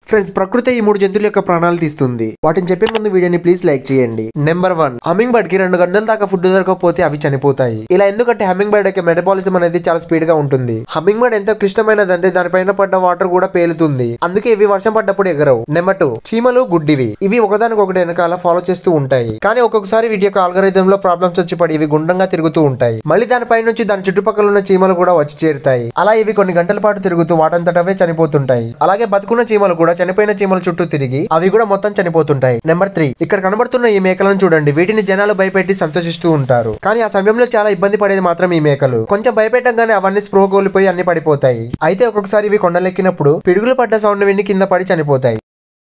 friends ప్రకృతి ఈ మూడు జంతువుల యొక్క ప్రాణాలు తీస్తుంది వాటిని చెప్పే ముందు వీడియోని ప్లీజ్ లైక్ చేయండి నెంబర్ వన్ హమ్మింగ్ బర్డ్ కి రెండు గంటల దాకా ఫుడ్ దొరకకపోతే అవి చనిపోతాయి ఇలా ఎందుకంటే హమ్మింగ్ బర్డ్ యొక్క మెటబాలిజం అనేది చాలా స్పీడ్ గా ఉంటుంది హమ్మింగ్ బర్డ్ ఎంత క్లిష్టమైనదంటే దానిపైన పడ్డ వాటర్ కూడా పేలుతుంది అందుకే ఇవి వర్షం పడ్డప్పుడు ఎగరవు నెంబర్ టూ చీమలు గుడ్డివి ఇవి ఒకదానికొకటి వెనకాల ఫాలో చేస్తూ ఉంటాయి కానీ ఒక్కొక్కసారి వీటి యొక్క ఆల్గరిథం లో ప్రాబ్లమ్స్ వచ్చి పడి ఇవి గుండ్రంగా తిరుగుతూ ఉంటాయి మళ్ళీ దానిపై నుంచి దాని చుట్టుపక్కల ఉన్న చీమలు కూడా వచ్చి చేరుతాయి అలా ఇవి కొన్ని గంటల పాటు తిరుగుతూ వాటంతటవే చనిపోతుంటాయి అలాగే బతుకున్న చీమలు కూడా చనిపోయిన చీమల చుట్టూ తిరిగి అవి కూడా మొత్తం చనిపోతుంటాయి నెంబర్ త్రీ ఇక్కడ కనబడుతున్న ఈ మేకలను చూడండి వీటిని జనాలు భయపెట్టి సంతోషిస్తూ ఉంటారు కానీ ఆ సమయంలో చాలా ఇబ్బంది పడేది మాత్రం ఈ మేకలు కొంచెం భయపెట్టంగానే అవన్నీ స్ప్రో కోల్పోయి అన్ని పడిపోతాయి అయితే ఒక్కొక్కసారి ఇవి కొండలెక్కినప్పుడు పిడుగులు పడ్డ సౌండ్ విని కింద పడి చనిపోతాయి